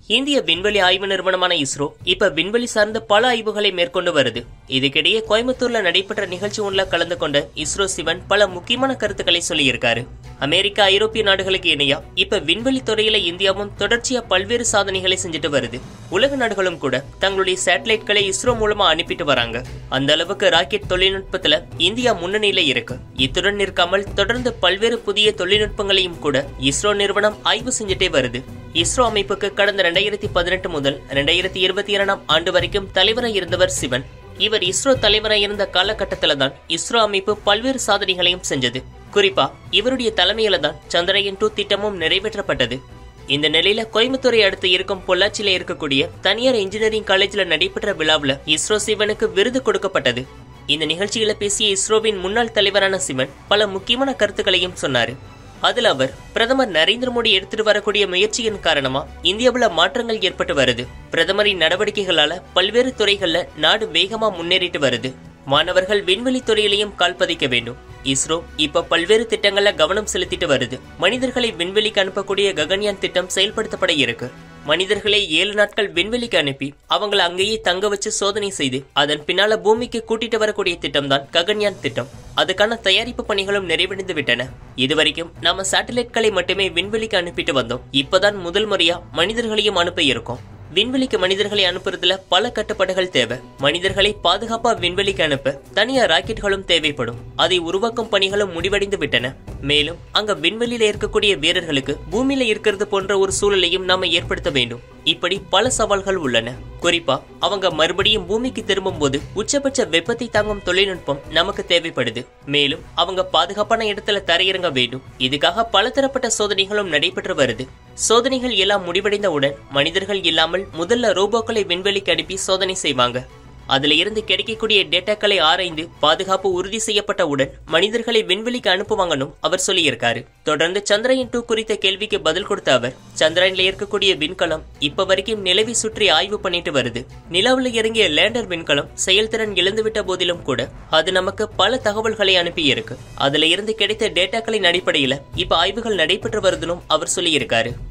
இந்திய விண்வெளி ஆய்வு நிறுவனமான இஸ்ரோ இப்ப விண்வெளி சார்ந்த பல ஆய்வுகளை மேற்கொண்டு வருது இதுக்கிடையே கோயம்புத்தூர்ல நடைபெற்ற நிகழ்ச்சி ஒன்றுல கலந்து கொண்ட இஸ்ரோ சிவன் பல முக்கியமான கருத்துக்களை சொல்லியிருக்காரு அமெரிக்கா ஐரோப்பிய நாடுகளுக்கு இணையா இப்ப விண்வெளி துறையில இந்தியாவும் தொடர்ச்சியா பல்வேறு சாதனைகளை செஞ்சுட்டு வருது உலக நாடுகளும் கூட தங்களுடைய சேட்டலைட்களை இஸ்ரோ மூலமா அனுப்பிட்டு வராங்க அந்த அளவுக்கு ராக்கெட் தொழில்நுட்பத்துல இந்தியா முன்னணியில இருக்கு இத்துடன் நிற்காமல் தொடர்ந்து பல்வேறு புதிய தொழில்நுட்பங்களையும் கூட இஸ்ரோ நிறுவனம் ஆய்வு செஞ்சுட்டே வருது இஸ்ரோ அமைப்புக்கு கடந்த இரண்டாயிரத்தி பதினெட்டு முதல் இரண்டாயிரத்தி இருபத்தி இரண்டாம் ஆண்டு வரைக்கும் தலைவராக இருந்தவர் சிவன் இவர் இஸ்ரோ தலைவராக இருந்த காலகட்டத்தில தான் இஸ்ரோ அமைப்பு பல்வேறு சாதனைகளையும் செஞ்சது குறிப்பா இவருடைய தலைமையில தான் சந்திரயன் டூ திட்டமும் நிறைவேற்றப்பட்டது இந்த நிலையில கோயம்புத்தூரை அடுத்து இருக்கும் பொள்ளாச்சியில இருக்கக்கூடிய தனியார் இன்ஜினியரிங் காலேஜ்ல நடைபெற்ற விழாவுல இஸ்ரோ சிவனுக்கு விருது கொடுக்கப்பட்டது இந்த நிகழ்ச்சியில பேசிய இஸ்ரோவின் முன்னாள் தலைவரான சிவன் பல முக்கியமான கருத்துக்களையும் சொன்னாரு அதுல அவர் பிரதமர் நரேந்திர மோடி எடுத்துட்டு வரக்கூடிய முயற்சியின் காரணமா இந்தியாவுல மாற்றங்கள் ஏற்பட்டு வருது பிரதமரின் நடவடிக்கைகளால பல்வேறு துறைகள்ல நாடு வேகமா முன்னேறிட்டு வருது மாணவர்கள் விண்வெளி துறையிலையும் கால் பதிக்க வேண்டும் இஸ்ரோ இப்ப பல்வேறு திட்டங்கள்ல கவனம் செலுத்திட்டு வருது மனிதர்களை விண்வெளிக்கு அனுப்பக்கூடிய ககன்யான் திட்டம் செயல்படுத்தப்பட இருக்கு மனிதர்களை ஏழு நாட்கள் விண்வெளிக்கு அனுப்பி அவங்கள அங்கேயே தங்க வச்சு சோதனை செய்து அதன் பின்னால பூமிக்கு கூட்டிட்டு வரக்கூடிய திட்டம் தான் ககன்யான் திட்டம் அதுக்கான தயாரிப்பு பணிகளும் நிறைவடைந்து விட்டன இதுவரைக்கும் நாம சேட்டலைட்களை மட்டுமே விண்வெளிக்கு அனுப்பிட்டு வந்தோம் இப்பதான் முதல் முறையா மனிதர்களையும் அனுப்ப இருக்கோம் விண்வெளிக்கு மனிதர்களை அனுப்புறதுல பல கட்டுப்பாடுகள் தேவை மனிதர்களை பாதுகாப்பா விண்வெளிக்கு அனுப்ப தனியார் ராக்கெட்களும் தேவைப்படும் அதை உருவாக்கும் பணிகளும் முடிவடைந்து விட்டன மேலும் அங்க விண்வெளியில இருக்கக்கூடிய வீரர்களுக்கு பூமியில இருக்கிறது போன்ற ஒரு சூழலையும் நாம ஏற்படுத்த வேண்டும் இப்படி பல சவால்கள் உள்ளன குறிப்பா அவங்க மறுபடியும் பூமிக்கு திரும்பும் போது உச்சபட்ச வெப்பத்தை தாங்கும் தொழில்நுட்பம் நமக்கு தேவைப்படுது மேலும் அவங்க பாதுகாப்பான இடத்துல தரையிறங்க வேண்டும் இதுக்காக பலதரப்பட்ட சோதனைகளும் நடைபெற்று வருது சோதனைகள் எல்லாம் முடிவடைந்தவுடன் மனிதர்கள் இல்லாமல் முதல்ல ரோபோக்களை விண்வெளிக்கு அனுப்பி சோதனை செய்வாங்க அதுல இருந்து கிடைக்கக்கூடிய டேட்டாக்களை ஆராய்ந்து பாதுகாப்பு உறுதி செய்யப்பட்டவுடன் மனிதர்களை விண்வெளிக்கு அனுப்புவாங்கன்னு அவர் சொல்லியிருக்காரு தொடர்ந்து சந்திரயன் டூ குறித்த கேள்விக்கு பதில் கொடுத்த அவர் சந்திரன்ல இருக்கக்கூடிய விண்கலம் இப்ப வரைக்கும் நிலவை சுற்றி ஆய்வு பண்ணிட்டு வருது நிலவுல இறங்கிய லேண்டர் விண்கலம் செயல்திறன் இழந்துவிட்ட போதிலும் கூட அது நமக்கு பல தகவல்களை அனுப்பி இருக்கு அதுல இருந்து கிடைத்த டேட்டாக்களின் அடிப்படையில இப்ப ஆய்வுகள் நடைபெற்று வருதுன்னு அவர் சொல்லியிருக்காரு